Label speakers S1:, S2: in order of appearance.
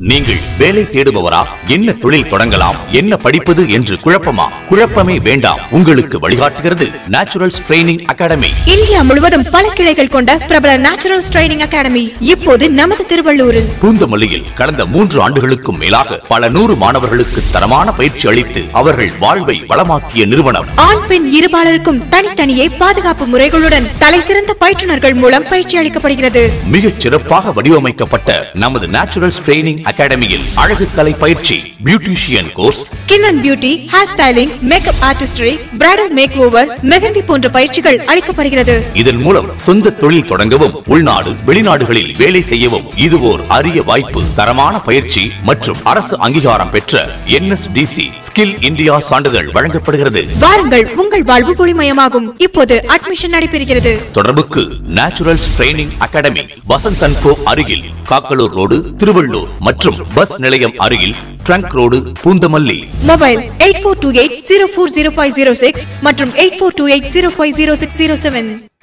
S1: நீங்கள் வேலை தேடுபவரா என்ன தொழில் தொடங்கலாம் என்ன படிப்பது என்று குழப்பமா குழப்பமே வேண்டாம் உங்களுக்கு வழிகாட்டுகிறது நேச்சுரல்ஸ் ட்ரைனிங் அகாடமி
S2: இந்தியா முழுவதும் பல கிளைகள் கொண்ட பிரபல நேச்சுரல் ட்ரைனிங் அகாடமி இப்போது நமது திருவள்ளூரில்
S1: பூந்தமல்லியில் கடந்த மூன்று ஆண்டுகளுக்கும் மேலாக பல நூறு மாணவர்களுக்கு தரமான பயிற்சி அளித்து அவர்கள் வாழ்வை வளமாக்கிய நிறுவனம்
S2: ஆண் பெண் இருபாலருக்கும் தனித்தனியே பாதுகாப்பு முறைகளுடன் தலை சிறந்த பயிற்றுனர்கள் மூலம் பயிற்சி அளிக்கப்படுகிறது
S1: மிகச் சிறப்பாக வடிவமைக்கப்பட்ட நமது நேச்சுரல்ஸ் ட்ரைனிங் அகாடமியில் அழகு கலை பயிற்சி beautician course
S2: skin and beauty hair styling makeup artistry bridal makeover mehndi போன்ற பயிற்சிகள் அளிக்கப்படுகிறது
S1: இதன் மூலம் சொந்த தொழில் தொடங்கவும் உள்நாடு வெளிநாடுகளில் வேலை செய்யவும் இது ஓர் அரிய வாய்ப்பு தரமான பயிற்சி மற்றும் அரசு அங்கீகாரம் பெற்ற என்எஸ்டிசி ஸ்கில் இந்தியா சான்றிதழ் வழங்கப்படுகிறது
S2: வாருங்கள் உங்கள் வாழ்வு பொலிமயமாகும் இப்போது அட்மிஷன் நடைபெறுகிறது
S1: தொடர்புக்கு Naturals training academy Vasanth and co அருகில் காக்கலூர் ரோடு திருவள்ளூர் மற்றும் பஸ் நிலையம் அருகில் trunk road Poonamallee
S2: mobile eight four two eight zero four zero five zero six மற்றும் eight four two eight zero five zero six zero seven